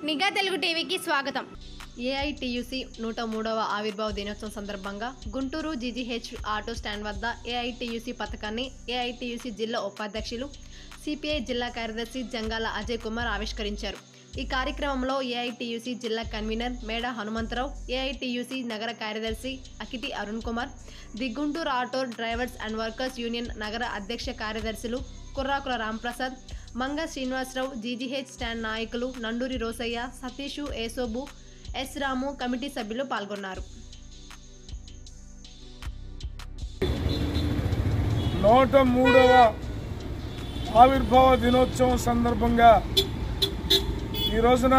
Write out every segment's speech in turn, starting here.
నిఘా తెలుగు టీవీకి స్వాగతం ఏఐటియుసి నూట మూడవ ఆవిర్భావ దినోత్సవం సందర్భంగా గుంటూరు జీజీహెచ్ ఆటో స్టాండ్ వద్ద ఏఐటియుసి పథకాన్ని ఏఐటియుసి జిల్లా ఉపాధ్యక్షులు సిపిఐ జిల్లా కార్యదర్శి జంగాల అజయ్ కుమార్ ఆవిష్కరించారు ఈ కార్యక్రమంలో ఏఐటియుసి జిల్లా కన్వీనర్ మేడ హనుమంతరావు ఏఐటియుసి నగర కార్యదర్శి Akiti Arun Kumar the Guntur auto drivers and workers union నగర అధ్యక్ష కార్యదర్శులు కుర్రాకుల రాంప్రసాద్ మంగ శ్రీనివాసరావు జీజీహెచ్ స్టాండ్ నాయకులు నండూరి రోసయ్య సతీషు ఏసోబు ఎస్ రాము కమిటీ సభ్యులు పాల్గొన్నారు నూట మూడవ ఆవిర్భావ దినోత్సవం సందర్భంగా ఈ రోజున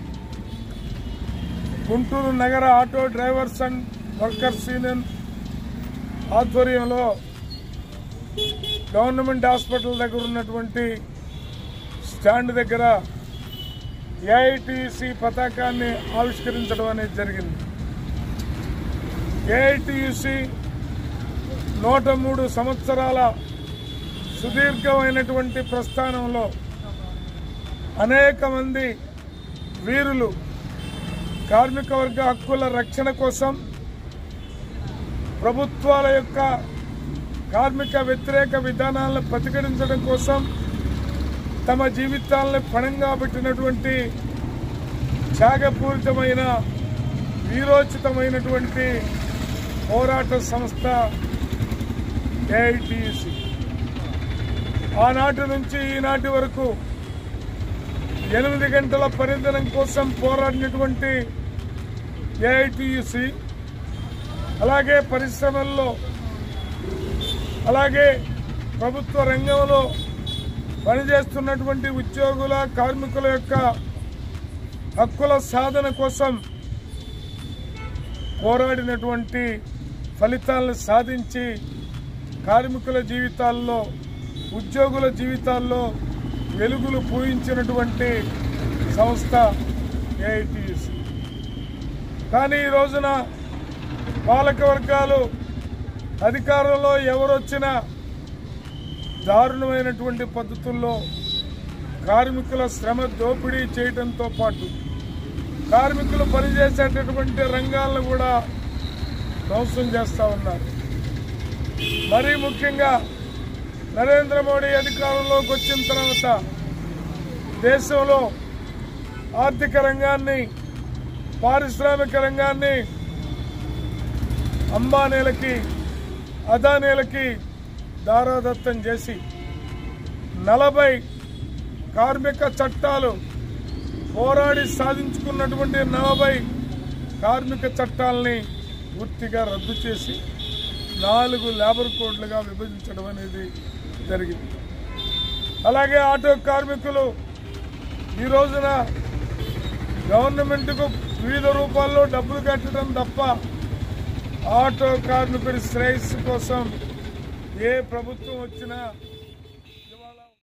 గుంటూరు నగర auto drivers and workers union ఆధ్వర్యంలో గవర్నమెంట్ హాస్పిటల్ దగ్గర ఉన్నటువంటి స్టాండ్ దగ్గర ఏఐటిసి పతాకాన్ని ఆవిష్కరించడం అనేది జరిగింది ఏఐటియుసి నూట మూడు సంవత్సరాల సుదీర్ఘమైనటువంటి ప్రస్థానంలో అనేక మంది వీరులు కార్మిక వర్గ హక్కుల రక్షణ కోసం ప్రభుత్వాల యొక్క కార్మిక వ్యతిరేక విధానాలను ప్రతిఘటించడం కోసం తమ జీవితాలను పణంగా పెట్టినటువంటి త్యాగపూరితమైన వీరోచితమైనటువంటి పోరాట సంస్థ ఏఐటిసి ఆనాటి నుంచి ఈనాటి వరకు ఎనిమిది గంటల పరిధనం కోసం పోరాడినటువంటి ఏఐటియుసి అలాగే పరిశ్రమల్లో అలాగే ప్రభుత్వ రంగంలో పనిచేస్తున్నటువంటి ఉద్యోగుల కార్మికుల యొక్క హక్కుల సాధన కోసం పోరాడినటువంటి ఫలితాలను సాధించి కార్మికుల జీవితాల్లో ఉద్యోగుల జీవితాల్లో వెలుగులు పూయించినటువంటి సంస్థ ఏఐటియుసి కానీ ఈ రోజున పాలక వర్గాలు అధికారంలో ఎవరొచ్చినా దారుణమైనటువంటి పద్ధతుల్లో కార్మికుల శ్రమ దోపిడీ చేయడంతో పాటు కార్మికులు పనిచేసేటటువంటి రంగాలను కూడా ధ్వంసం చేస్తూ ఉన్నారు మరీ ముఖ్యంగా నరేంద్ర మోడీ అధికారంలోకి వచ్చిన తర్వాత దేశంలో ఆర్థిక రంగాన్ని పారిశ్రామిక రంగాన్ని అంబానీలకి అదానీలకి దారాదత్తం చేసి నలభై కార్మిక చట్టాలు పోరాడి సాధించుకున్నటువంటి నలభై కార్మిక చట్టాలని పూర్తిగా రద్దు చేసి నాలుగు లేబర్ కోడ్లుగా విభజించడం అనేది జరిగింది అలాగే ఆటో కార్మికులు ఈ రోజున గవర్నమెంట్కు వివిధ రూపాల్లో డబ్బులు కట్టడం తప్ప ఆటో కార్మికుడి శ్రేయస్సు కోసం ఏ ప్రభుత్వం వచ్చినా